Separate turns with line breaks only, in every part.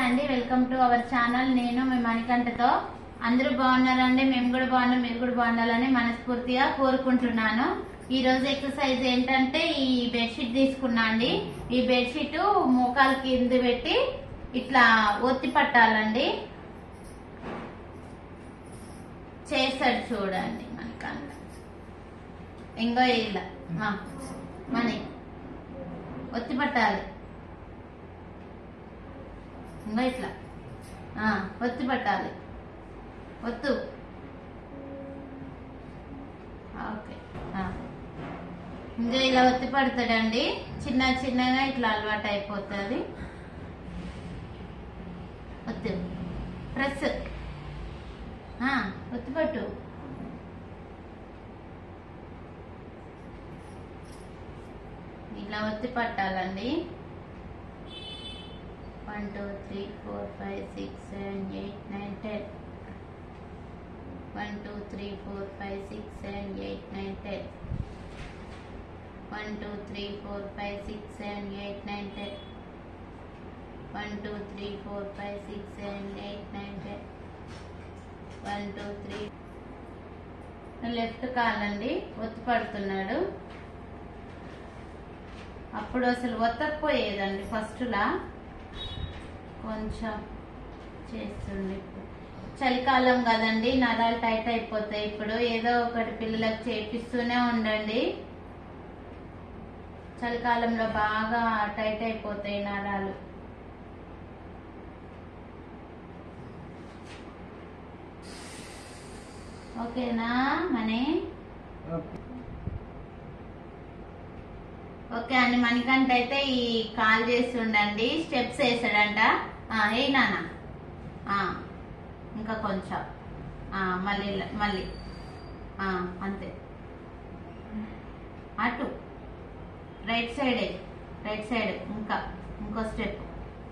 అండి welcome to our channel నేను మీ మణికంఠతో అందరూ బాగున్నారండి మేము కూడా బాగున్నాం మీరు కూడా బాగుండాలని మనస్ఫూర్తిగా కోరుకుంటున్నాను ఈ రోజు ఎక్సర్సైజ్ ఏంటంటే ఈ బెడ్షీట్ తీసుకున్నా అండి ఈ బెడ్షీట్ మోకాలు కింద పెట్టి ఇట్లా ఒత్తి పట్టాలండి చేస్తాడు చూడండి మనకంట ఇంకో ఇలా ఆ, మని ఒత్తి పట్టాలి ఇంకా ఇట్లా ఆ, ఒత్తి పట్టాలి ఒత్తు ఓకే ఆ. ఇంకా ఇలా ఒత్తి పడతాడండి చిన్న చిన్నగా ఇట్లా అలవాటు అయిపోతుంది ఒత్తు ప్రెస్ ఆ, ఒత్తి పట్టు ఇలా ఒత్తి పట్టాలండి one two three four five six seven eight nine ten one two three four five six seven eight nine ten one two three four five six seven eight nine ten one two three four five six seven eight nine ten one two three left కాలండి ఒత్తి పడుతున్నాడు అప్పుడు అసలు ఒత్తకపోయేదండి ఫస్ట్లా కొంచెం చేస్తుండే ఇప్పుడు చలికాలం కదండి నరాలు టైట్ అయిపోతాయి ఇప్పుడు ఏదో ఒకటి పిల్లలకు చేపిస్తూనే ఉండండి చలికాలంలో బాగా టైట్ అయిపోతాయి నరాలు ఓకేనా మనీ ఓకే అండి మనకంట అయితే ఈ కాల్ చేసి ఉండండి స్టెప్స్ వేసాడంట ఏ నాన్న ఆ, ఇంకా కొంచెం ఆ, మళ్ళీ ఇలా- మళ్ళీ ఆ, అంతే అటు రైట్ సైడ్ రైట్ సైడ్ ఇంకా ఇంకో స్టెప్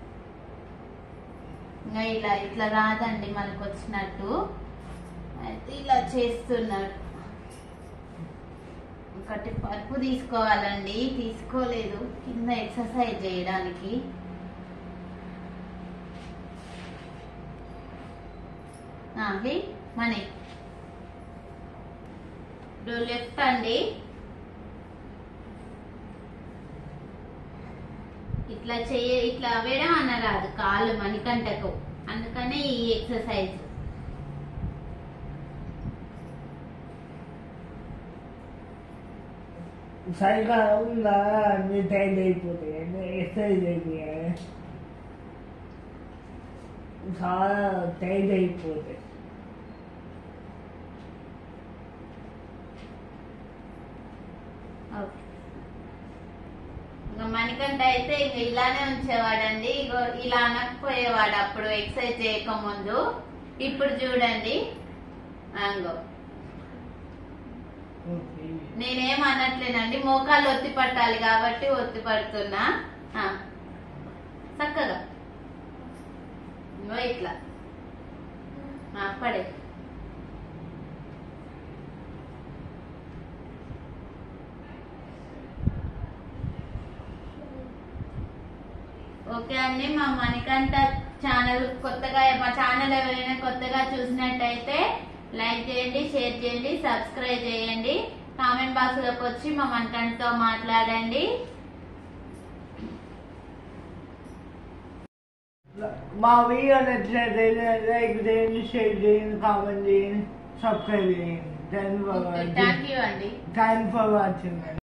ఇంకా ఇలా ఇట్లా రాదండి మనకు వచ్చినట్టు అయితే ఇలా చేస్తున్నాడు ఒకటి పరుపు తీసుకోవాలండి తీసుకోలేదు కింద ఎక్సర్సైజ్ చేయడానికి ఆ, హే, మనీ ఇప్పుడు లెఫ్ట్ అండి ఇట్లా చేయ ఇట్లా వేయడం అనరాదు కాళ్ళు మణికంటకు అందుకనే ఈ ఎక్సర్సైజ్
చలికాలం ఉందా అన్ని టైట్ అయిపోతాయి అన్ని ఎక్సర్సైజ్ అయిపోయాయి చాలా టైట్ అయిపోతాయి
ఓకే. ఇంకా మణికంఠ అయితే ఇంక ఇలానే ఉంచేవాడండి ఇగో ఇలా అనకపోయేవాడు అప్పుడు ఎక్సర్సైజ్ చేయక ముందు ఇప్పుడు చూడండి అంగో నేనేం అనట్లేనండి మోకాలు ఒత్తి పట్టాలి కాబట్టి ఒత్తి పడుతున్నా ఆ. చక్కగా ఇంగో ఇట్లా ఆ, పడే ఓకే అండి మా మణికంఠ ఛానల్ కొత్తగా మా ఛానల్ ఎవరైనా కొత్తగా చూసినట్టయితే లైక్ చేయండి షేర్ చేయండి సబ్స్క్రైబ్ చేయండి కామెంట్ బాక్స్ లోకి వచ్చి మా మణికంఠతో మాట్లాడండి
మా వీడియో నచ్చినట్లయితే లైక్ చేయండి షేర్ చేయండి కామెంట్ చేయండి సబ్స్క్రైబ్ చేయండి thank for watching
thank you అండి
థ్యాంక్ ఫర్ వాచింగ్